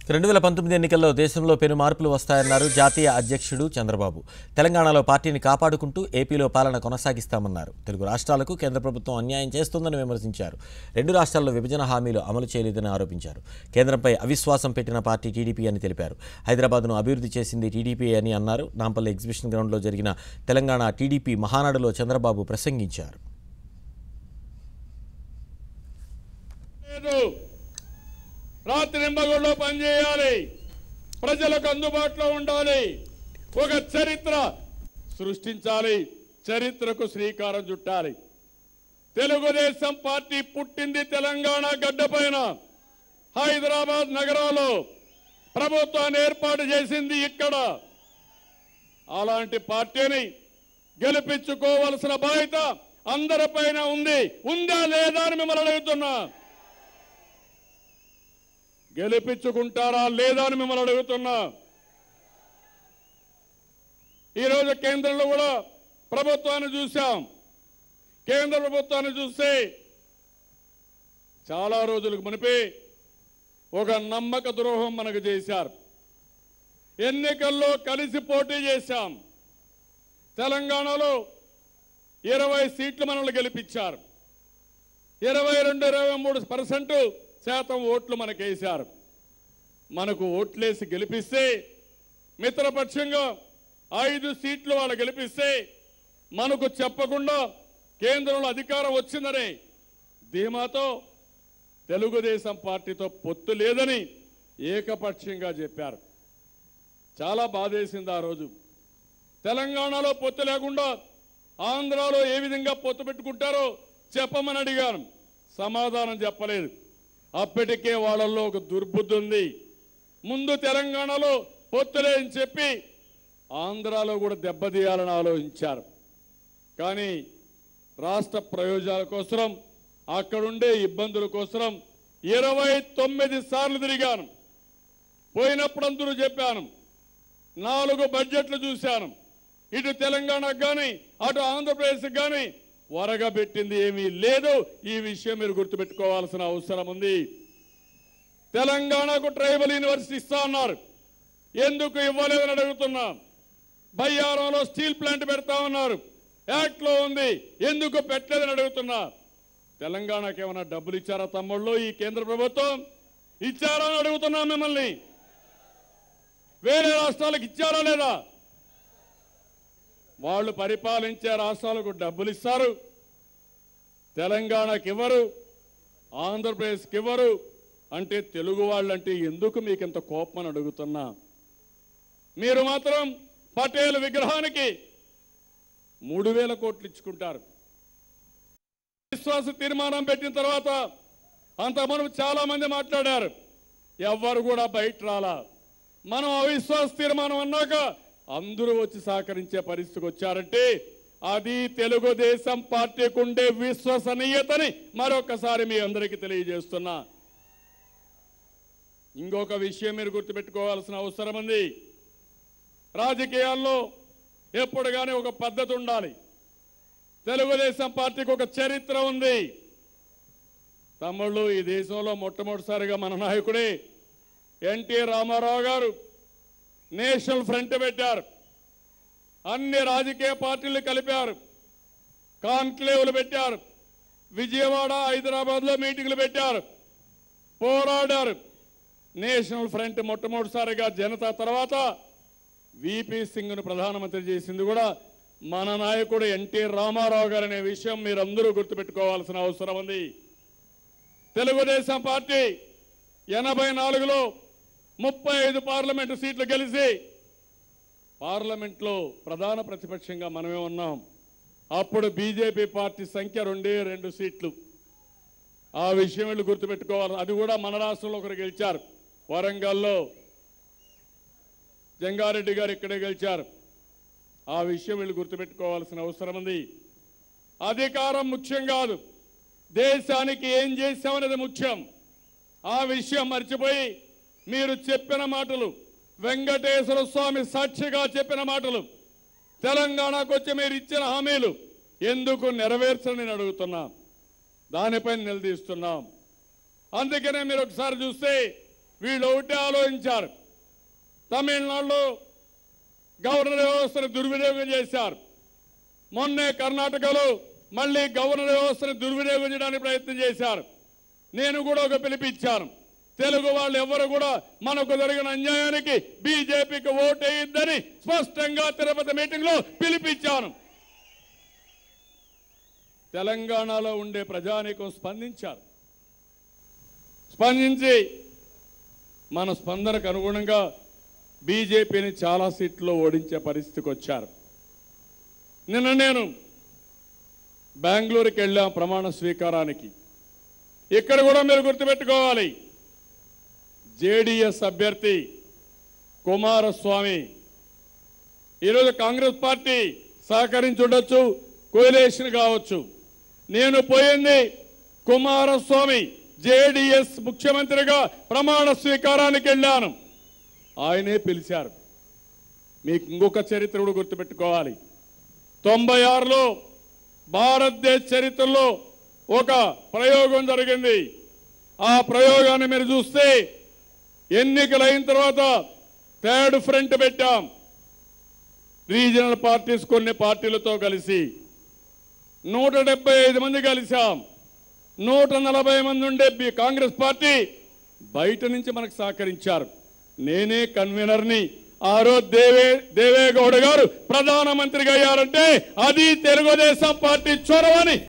రెండు వేల పంతొమ్మిది ఎన్నికల్లో దేశంలో పెను మార్పులు వస్తాయన్నారు జాతీయ అధ్యక్షుడు చంద్రబాబు తెలంగాణలో పార్టీని కాపాడుకుంటూ ఏపీలో పాలన కొనసాగిస్తామన్నారు తెలుగు రాష్ట్రాలకు కేంద్ర ప్రభుత్వం అన్యాయం చేస్తోందని విమర్శించారు రెండు రాష్ట్రాల్లో విభజన హామీలు అమలు చేయలేదని ఆరోపించారు కేంద్రంపై అవిశ్వాసం పెట్టిన పార్టీ టీడీపీ అని తెలిపారు హైదరాబాద్ను అభివృద్ధి చేసింది టీడీపీ అని అన్నారు నాంపల్లి ఎగ్జిబిషన్ గ్రౌండ్లో జరిగిన తెలంగాణ టీడీపీ మహానాడులో చంద్రబాబు ప్రసంగించారు లేదు రాత్రి నింబగుల్లో పనిచేయాలి ప్రజలకు అందుబాటులో ఉండాలి ఒక చరిత్ర సృష్టించాలి చరిత్రకు శ్రీకారం చుట్టాలి తెలుగుదేశం పార్టీ పుట్టింది తెలంగాణ గడ్డపైన హైదరాబాద్ నగరంలో ప్రభుత్వాన్ని ఏర్పాటు చేసింది ఇక్కడ అలాంటి పార్టీని గెలిపించుకోవలసిన బాధ్యత అందరిపైన ఉంది ఉందా లేదా అని మిమ్మల్ని అడుగుతున్నా గెలిపించుకుంటారా లేదా అని మిమ్మల్ని అడుగుతున్నా ఈరోజు కేంద్రంలో కూడా ప్రభుత్వాన్ని చూశాం కేంద్ర ప్రభుత్వాన్ని చూస్తే చాలా రోజులకు మునిపి ఒక నమ్మక ద్రోహం మనకు చేశారు ఎన్నికల్లో కలిసి పోటీ చేశాం తెలంగాణలో ఇరవై సీట్లు మనల్ని గెలిపించారు ఇరవై రెండు ఇరవై మూడు పర్సెంట్ శాతం ఓట్లు మనకేశారు మనకు ఓట్లేసి గెలిపిస్తే మిత్రపక్షంగా ఐదు సీట్లు వాళ్ళు గెలిపిస్తే మనకు చెప్పకుండా కేంద్రంలో అధికారం వచ్చిందని ధీమాతో తెలుగుదేశం పార్టీతో పొత్తు లేదని ఏకపక్షంగా చెప్పారు చాలా బాధేసింది ఆ రోజు తెలంగాణలో పొత్తు లేకుండా ఆంధ్రాలో ఏ విధంగా పొత్తు పెట్టుకుంటారో చెప్పమని అడిగాను సమాధానం చెప్పలేదు అప్పటికే వాళ్ళల్లో ఒక దుర్బుద్ధి ఉంది ముందు తెలంగాణలో పొత్తులే అని చెప్పి ఆంధ్రాలో కూడా దెబ్బతీయాలని ఆలోచించారు కానీ రాష్ట్ర ప్రయోజనాల కోసం అక్కడుండే ఇబ్బందుల కోసం ఇరవై తొమ్మిది సార్లు తిరిగాను పోయినప్పుడు అందరూ చెప్పాను నాలుగు బడ్జెట్లు చూశాను ఇటు తెలంగాణకు కానీ అటు ఆంధ్రప్రదేశ్కి కానీ వరగబెట్టింది ఏమీ లేదు ఈ విషయం మీరు గుర్తుపెట్టుకోవాల్సిన అవసరం ఉంది తెలంగాణకు ట్రైబల్ యూనివర్సిటీ ఇస్తా అన్నారు ఎందుకు ఇవ్వలేదని అడుగుతున్నా బయ్యారంలో స్టీల్ ప్లాంట్ పెడతా ఉన్నారు యాక్ట్ లో ఉంది ఎందుకు పెట్టలేదని అడుగుతున్నా తెలంగాణకి ఏమైనా డబ్బులు ఇచ్చారా తమ్ముళ్ళు ఈ కేంద్ర ప్రభుత్వం ఇచ్చారా అని అడుగుతున్నా మిమ్మల్ని వేరే రాష్ట్రాలకు ఇచ్చారా లేదా వాళ్ళు పరిపాలించే రాష్ట్రాలకు డబ్బులు ఇస్తారు తెలంగాణకి ఇవ్వరు ఆంధ్రప్రదేశ్కి ఇవ్వరు అంటే తెలుగు వాళ్ళంటే ఎందుకు మీకు ఇంత కోపం అని అడుగుతున్నా మీరు మాత్రం పటేల్ విగ్రహానికి మూడు వేల కోట్లు ఇచ్చుకుంటారు విశ్వాస తీర్మానం పెట్టిన తర్వాత అంత మనం చాలా మంది మాట్లాడారు ఎవ్వరు కూడా బయట రాలా మనం అవిశ్వాస తీర్మానం అన్నాక అందరూ వచ్చి సహకరించే పరిస్థితికి వచ్చారంటే అది తెలుగుదేశం పార్టీకి ఉండే విశ్వసనీయతని మరొకసారి మీ అందరికీ తెలియజేస్తున్నా ఇంకొక విషయం మీరు గుర్తుపెట్టుకోవాల్సిన అవసరం ఉంది రాజకీయాల్లో ఎప్పుడు కానీ ఒక పద్ధతి ఉండాలి తెలుగుదేశం పార్టీకి ఒక చరిత్ర ఉంది తమ్ముళ్ళు ఈ దేశంలో మొట్టమొదటిసారిగా మన నాయకుడే ఎన్టీ రామారావు గారు నేషనల్ ఫ్రంట్ పెట్టారు అన్ని రాజకీయ పార్టీలు కలిపారు కాన్క్లేవ్లు పెట్టారు విజయవాడ హైదరాబాద్లో మీటింగ్లు పెట్టారు పోరాడారు నేషనల్ ఫ్రంట్ మొట్టమొదటిసారిగా జనతా తర్వాత విపి సింగ్ను ప్రధానమంత్రి చేసింది కూడా మన నాయకుడు ఎన్టీ రామారావు గారు అనే విషయం మీరందరూ గుర్తుపెట్టుకోవాల్సిన అవసరం ఉంది తెలుగుదేశం పార్టీ ఎనభై నాలుగులో ముప్పై ఐదు పార్లమెంటు సీట్లు గెలిచి పార్లమెంట్లో ప్రధాన ప్రతిపక్షంగా మనమే ఉన్నాం అప్పుడు బీజేపీ పార్టీ సంఖ్య రెండే రెండు సీట్లు ఆ విషయం వీళ్ళు గుర్తుపెట్టుకోవాలి అది కూడా మన రాష్ట్రంలో ఒకరు గెలిచారు వరంగల్లో జంగారెడ్డి గారు ఇక్కడే గెలిచారు ఆ విషయం వీళ్ళు గుర్తుపెట్టుకోవాల్సిన అవసరం ఉంది అధికారం ముఖ్యం కాదు దేశానికి ఏం చేశామనేది ముఖ్యం ఆ విషయం మర్చిపోయి మీరు చెప్పిన మాటలు వెంకటేశ్వర స్వామి సాక్షిగా చెప్పిన మాటలు తెలంగాణకు వచ్చి మీరు ఇచ్చిన హామీలు ఎందుకు నెరవేర్చని నేను అడుగుతున్నా దానిపై నిలదీస్తున్నాం అందుకనే మీరు ఒకసారి చూస్తే వీళ్ళు ఒకటే ఆలోచించారు తమిళనాడులో గవర్నర్ వ్యవస్థను దుర్వినియోగం చేశారు మొన్నే కర్ణాటకలో మళ్ళీ గవర్నర్ వ్యవస్థను దుర్వినియోగం చేయడానికి ప్రయత్నం చేశారు నేను కూడా ఒక పిలిపిచ్చాను తెలుగు వాళ్ళు ఎవరు కూడా మనకు జరిగిన అన్యాయానికి బీజేపీకి ఓటేయద్దని స్పష్టంగా తిరుపతి మీటింగ్ లో పిలిపించాను తెలంగాణలో ఉండే ప్రజానీకం స్పందించారు స్పందించి మన స్పందనకు అనుగుణంగా బీజేపీని చాలా సీట్లు ఓడించే పరిస్థితికి వచ్చారు నిన్న నేను బెంగళూరుకి వెళ్ళాం ప్రమాణ స్వీకారానికి ఇక్కడ కూడా మీరు గుర్తుపెట్టుకోవాలి జేడిఎస్ అభ్యర్థి కుమారస్వామి ఈరోజు కాంగ్రెస్ పార్టీ సహకరించుండొచ్చు కోయిలేషన్ కావచ్చు నేను పోయింది కుమారస్వామి జేడిఎస్ ముఖ్యమంత్రిగా ప్రమాణ స్వీకారానికి వెళ్ళాను ఆయనే పిలిచారు మీకు ఇంకొక చరిత్ర కూడా గుర్తుపెట్టుకోవాలి తొంభై ఆరులో భారతదేశ చరిత్రలో ఒక ప్రయోగం జరిగింది ఆ ప్రయోగాన్ని మీరు చూస్తే ఎన్నికలు అయిన తర్వాత థర్డ్ ఫ్రంట్ పెట్టాం రీజనల్ పార్టీస్ కొన్ని పార్టీలతో కలిసి నూట డెబ్బై ఐదు మంది కలిసాం నూట నలభై మంది ఉండే బి- కాంగ్రెస్ పార్టీ బయట నుంచి మనకు సహకరించారు నేనే కన్వీనర్ని ఆ రోజు దేవే దేవేగౌడ గారు ప్రధానమంత్రిగా అయ్యారంటే అది తెలుగుదేశం పార్టీ చొరవని